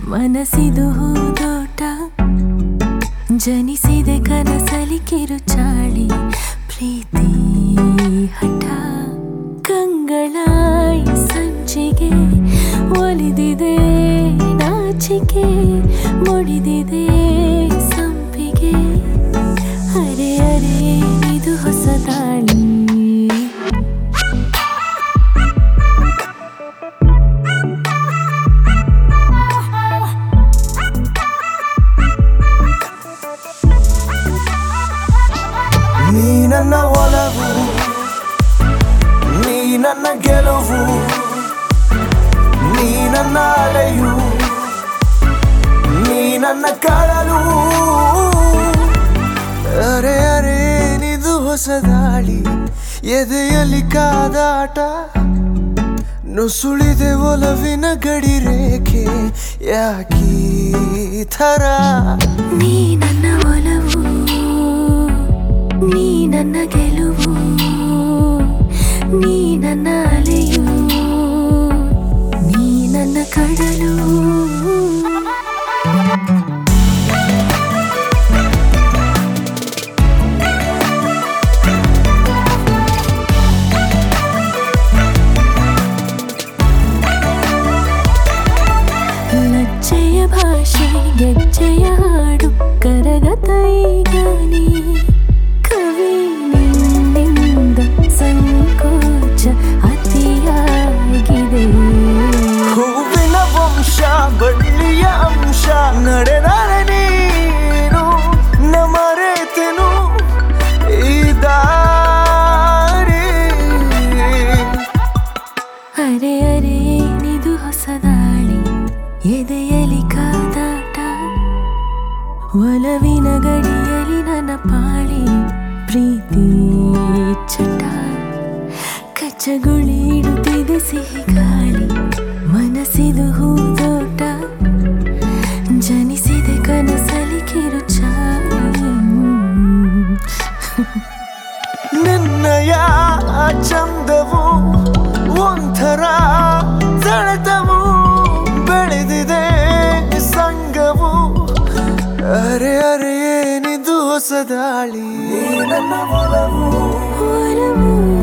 ಮನಸ್ಸಿದು ಹೂದೋಟ ಜನಿಸಿದೆ ಕನಸಲಿ ಕಿರುಚಾಳಿ ಪ್ರೀತಿ ಹಠ ಕಂಗಳಾಯಿ ಸಂಚಿಗೆ ಒಲಿದಿದೆ ನಾಚಿಕೆ ಮುಡಿದಿದೆ ಸಂಪಿಗೆ ಅರೆ ಅರೆ ಇದು ಹೊಸ ದಾಳಿ ನೀ ನನ್ನ ಒಲವು ನೀ ನನ್ನ ಗೆಲುವು ನೀ ನನ್ನ ಅಲೆಯು ನೀ ನನ್ನ ಕಳಲು ಅರೆ ಅರೆ ನಿದು ಹೊಸ ದಾಳಿ ಎದೆಯಲ್ಲಿ ಕಾದಾಟ ನುಸುಳಿದೆ ಒಲವಿನ ಗಡಿ ರೇಖೆ ಯಾಕೀ ಥರ ನೀ ನನ್ನ ಒಲವು ನೀ ನನ್ನ ಗೆಲುವು ನೀ ನನ್ನ ಅಲೆಯು ನೀ ನನ್ನ ಕಡಲು ಲಜ್ಜೆಯ ಭಾಷೆ ಗೆಜ್ಜೆಯ ಹಾಡು ಕರಗತ ಈಗ ನೀ ಕವಿ ನಿನ್ನಿಂದ ಸಂಕೋಚ ಅತಿಯಾಗಿದೆ ಹೂವಿನ ವಂಶ ಬಳ್ಳಿಯ ಅಂಶ ನಡೆದರೆ ನೀನು ನ ಮರೆತೆನು ಈ ದಾರಿ ಅರೆ ಅರೆ ನಿದು ಹೊಸ ದಾಳಿ ಎದೆಯಲಿ ಕಾದಾಟ ಒಲವಿನ ಗಡಿಯಲಿ ನನ್ನ ಪಾಳಿ ಪ್ರೀತಿ ಚಟ ಕಚ್ಚಗುಳಿ ಇಡುತ್ತಿದೆ ಸಿಹಿ ಗಾಳಿ ಮನಸ್ಸಿದು ಹೂದೋಟ ಜನಿಸಿದೆ ಕನಸಲಿ ಕಿರುಚಾಳಿ ನಿನ್ನಯ ಚಂದವು ಒಂಥರ ಸೆಳೆತವು ಬೆಳೆದಿದೆ ಸಂಗವು ಅರೆ ಅರೆ ಏನಿದು ಹೊಸ ದಾಳಿ ನನ್ನ ಒಲವು ಒಲವು